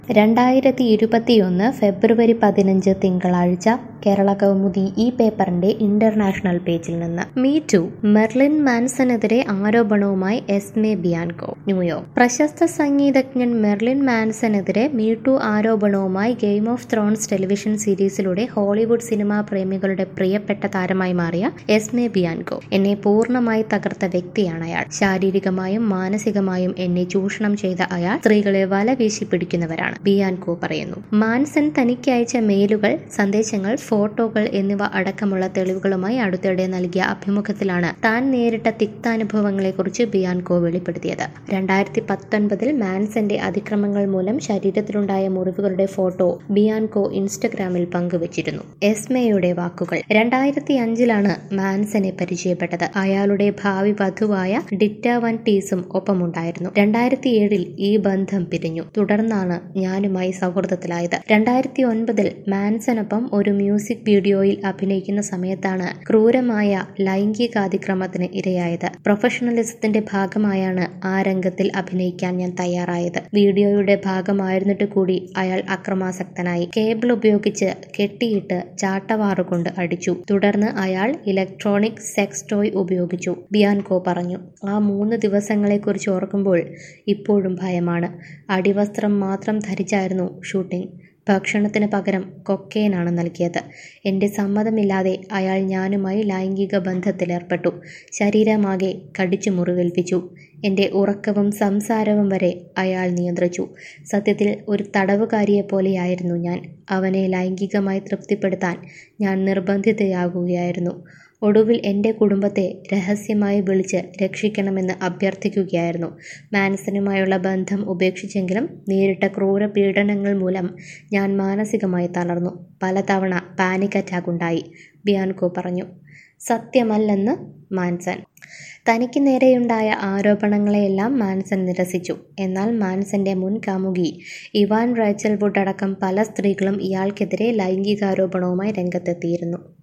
രണ്ടായിരത്തി ഇരുപത്തിയൊന്ന് ഫെബ്രുവരി പതിനഞ്ച് തിങ്കളാഴ്ച കേരള കൗമുദി ഈ പേപ്പറിന്റെ ഇന്റർനാഷണൽ പേജിൽ നിന്ന് മീ ടു മെർലിൻ മാൻസനെതിരെ ആരോപണവുമായി എസ്മെ ബിയാൻകോ ന്യൂയോർക്ക് പ്രശസ്ത സംഗീതജ്ഞൻ മെർലിൻ മാൻസനെതിരെ മീ ടു ആരോപണവുമായി ഗെയിം ഓഫ് ത്രോൺസ് ടെലിവിഷൻ സീരീസിലൂടെ ഹോളിവുഡ് സിനിമാ പ്രേമികളുടെ പ്രിയപ്പെട്ട താരമായി മാറിയ എസ്മെ ബിയാൻകോ എന്നെ പൂർണ്ണമായി തകർത്ത വ്യക്തിയാണ് അയാൾ ശാരീരികമായും മാനസികമായും എന്നെ ചൂഷണം ചെയ്ത അയാൾ സ്ത്രീകളെ വല വീശി പിടിക്കുന്നവരാണ് ബിയാൻകോ പറയുന്നു മാൻസൺ തനിക്ക് അയച്ച മെയിലുകൾ സന്ദേശങ്ങൾ ഫോട്ടോകൾ എന്നിവ അടക്കമുള്ള തെളിവുകളുമായി അടുത്തിടെ നൽകിയ അഭിമുഖത്തിലാണ് താൻ നേരിട്ട തിക്താനുഭവങ്ങളെക്കുറിച്ച് ബിയാൻകോ വെളിപ്പെടുത്തിയത് രണ്ടായിരത്തി പത്തൊൻപതിൽ മാൻസന്റെ അതിക്രമങ്ങൾ മൂലം ശരീരത്തിലുണ്ടായ മുറിവുകളുടെ ഫോട്ടോ ബിയാൻകോ ഇൻസ്റ്റഗ്രാമിൽ പങ്കുവച്ചിരുന്നു എസ്മയുടെ വാക്കുകൾ രണ്ടായിരത്തി അഞ്ചിലാണ് മാൻസനെ പരിചയപ്പെട്ടത് അയാളുടെ ഭാവി വധുവായ ഡിറ്റ വൻ ടീസും ഒപ്പമുണ്ടായിരുന്നു രണ്ടായിരത്തി ഏഴിൽ ഈ ബന്ധം പിരിഞ്ഞു തുടർന്നാണ് ഞാനുമായി സൗഹൃദത്തിലായത് രണ്ടായിരത്തി ഒൻപതിൽ മാൻസനൊപ്പം ഒരു മ്യൂസിക് വീഡിയോയിൽ അഭിനയിക്കുന്ന സമയത്താണ് ക്രൂരമായ ലൈംഗികാതിക്രമത്തിന് ഇരയായത് പ്രൊഫഷണലിസത്തിന്റെ ഭാഗമായാണ് ആ രംഗത്തിൽ അഭിനയിക്കാൻ ഞാൻ തയ്യാറായത് വീഡിയോയുടെ ഭാഗമായിരുന്നിട്ട് കൂടി അയാൾ അക്രമാസക്തനായി കേബിൾ ഉപയോഗിച്ച് കെട്ടിയിട്ട് ചാട്ടവാറുകൊണ്ട് അടിച്ചു തുടർന്ന് അയാൾ ഇലക്ട്രോണിക് സെക്സ് ടോയ് ഉപയോഗിച്ചു ബിയാൻകോ പറഞ്ഞു ആ മൂന്ന് ദിവസങ്ങളെക്കുറിച്ച് ഓർക്കുമ്പോൾ ഇപ്പോഴും ഭയമാണ് അടിവസ്ത്രം മാത്രം ധരിച്ചായിരുന്നു ഷൂട്ടിംഗ് ഭക്ഷണത്തിന് പകരം കൊക്കേനാണ് നൽകിയത് എൻ്റെ സമ്മതമില്ലാതെ അയാൾ ഞാനുമായി ലൈംഗിക ബന്ധത്തിലേർപ്പെട്ടു ശരീരമാകെ കടിച്ചു മുറിവേൽപ്പിച്ചു എൻ്റെ ഉറക്കവും സംസാരവും വരെ അയാൾ നിയന്ത്രിച്ചു സത്യത്തിൽ ഒരു തടവുകാരിയെപ്പോലെയായിരുന്നു ഞാൻ അവനെ ലൈംഗികമായി തൃപ്തിപ്പെടുത്താൻ ഞാൻ നിർബന്ധിതയാകുകയായിരുന്നു ഒടുവിൽ എൻ്റെ കുടുംബത്തെ രഹസ്യമായി വിളിച്ച് രക്ഷിക്കണമെന്ന് അഭ്യർത്ഥിക്കുകയായിരുന്നു മാനസനുമായുള്ള ബന്ധം ഉപേക്ഷിച്ചെങ്കിലും നേരിട്ട ക്രൂര പീഡനങ്ങൾ മൂലം ഞാൻ മാനസികമായി തളർന്നു പലതവണ പാനിക് അറ്റാക്ക് ഉണ്ടായി ബിയാൻകോ പറഞ്ഞു സത്യമല്ലെന്ന് മാൻസൻ തനിക്ക് നേരെയുണ്ടായ ആരോപണങ്ങളെയെല്ലാം മാൻസൺ നിരസിച്ചു എന്നാൽ മാൻസന്റെ മുൻ കാമുകി ഇവാൻ റേച്ചൽ വുഡ് അടക്കം പല സ്ത്രീകളും ഇയാൾക്കെതിരെ ലൈംഗികാരോപണവുമായി രംഗത്തെത്തിയിരുന്നു